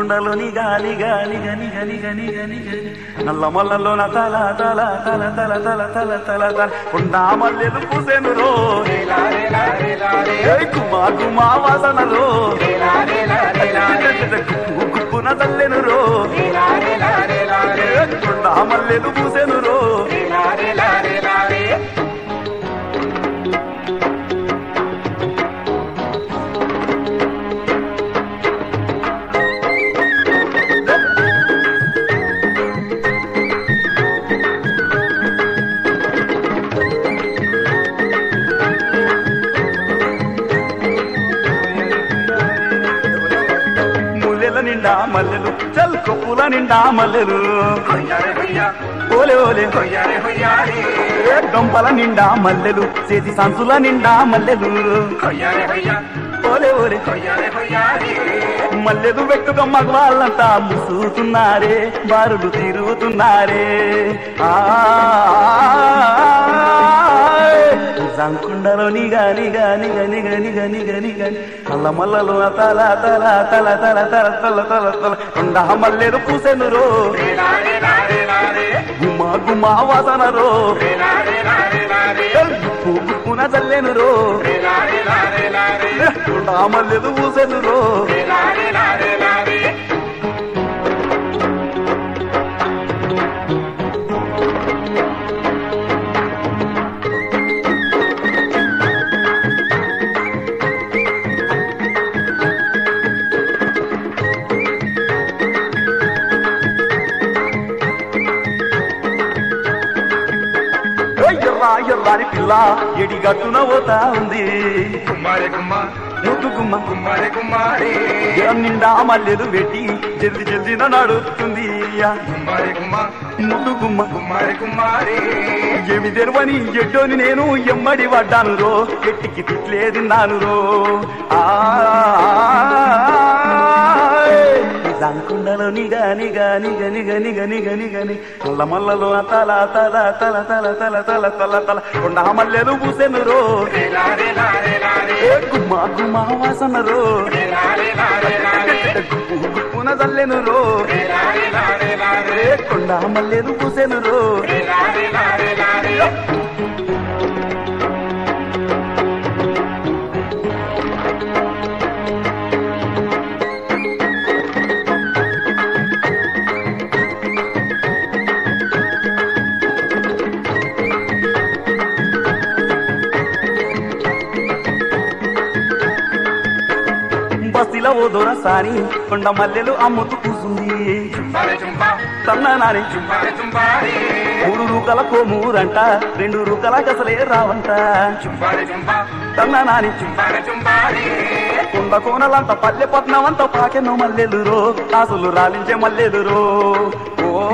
జాంకుండలోని గాలి గాలి గని గని గని గని గని నల్ల మల్లలోన తల తల తల తల తల తల తల తల కొండా మల్లెలు పూసెను రో ఏయ్ కుమా కుమా వాసన రో గుప్పు గుప్పున తల్లెను రో ఏయ్ కొండా మల్లెలు పూసెను రో ముల్లెల నిండా మల్లెలు చల్ కొప్పుల నిండా మల్లెలు ఓలే ఓలే ఏ గంపల నిండా మల్లెలు చేతి సంచుల నిండా మల్లెలు ఓలే ఓలే మల్లెలు పెట్టుగా మగవాళ్ళంతా ముసుగుతున్నారే బారులు తిరుగుతున్నారే ఆ జంకుండలో నిగా నిగా నిగా నిగా నిగా నిగా నిగా కళ్ళ మల్లలో తల తల తల తల తల తల తల తల కొండ మల్లెలు పూసెను రో గుమా గుమా వాసన రో గుప్పు గుప్పున చల్లెను రో కొండ మల్లెలు పూసెను రో ఓయ్ ఎర్రా ఎర్రాని పిల్ల ఎడిగట్టున పోతా ఉంది కుమారి కుమ్మ ముద్దు గుమ్మ కుమారి కుమారి జనం నిండా మల్లెలు పెట్టి జల్ది జల్దిన నడుస్తుంది కుమారి కుమ్మ ముద్దు గుమ్మ కుమారి కుమారి ఏమి తెరువని ఎడ్డోని నేను ఎమ్మడి పడ్డాను రో ఎట్టికి తిట్లే తిన్నాను రో దానికుండలో నిగా నిగా నిగ నిగ నిగ నిగ నిగ ని మల్ల మల్లలో తల తల తల తల తల తల తల తల కొండ మల్లెలు పూసెను రో ఏ గుమ్మా గుమ్మా వాసన రో గుప్పు గుప్పున చల్లెను రో ఏ కొండ మల్లెలు పూసెను రో బస్తిలో ఓ దొరసాని కొండ మల్లెలు అమ్ముతూ కూసుంది చుంబారి చుంబా తన్నాని చుంబారి చుంబారి మూడు రూకల కోమూరంట రెండు రూకల కసలే రావంట చుంబారి చుంబా తన్నాని చుంబారి చుంబారి కొండ కోనలంట పల్లె పట్నం అంత పాకెన్నో మల్లెలు రో కాసులు రాలించే మల్లెలు రో ఓ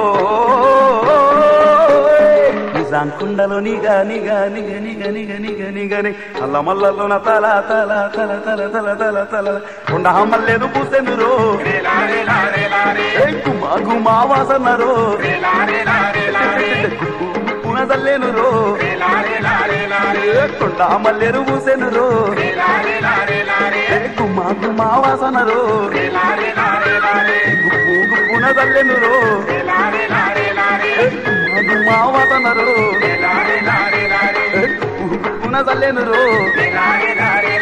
నిజాం కుండలో నిగా నిగా నిగ నిగ నిగ నిగ నిగని అల్ల మల్లలోన తల తల తల తల తల తల తల కొండ మల్లెలు పూసెను రో లారే లారే లారే ఏ గుమా గుమా వాసన రో లారే లారే లారే పునదల్లేను రో లారే లారే లారే ఏ కొండ మల్లెలు పూసెను రో లారే లారే లారే ఏ గుమా గుమా వాసన రో లారే లారే లారే గుప్పు గుప్పున చల్లెను రో లారే లారే లారే ఏ గుమా గుమా వాసన రో లారే లారే లారే ఏ గుప్పు గుప్పున చల్లెను రో లారే లారే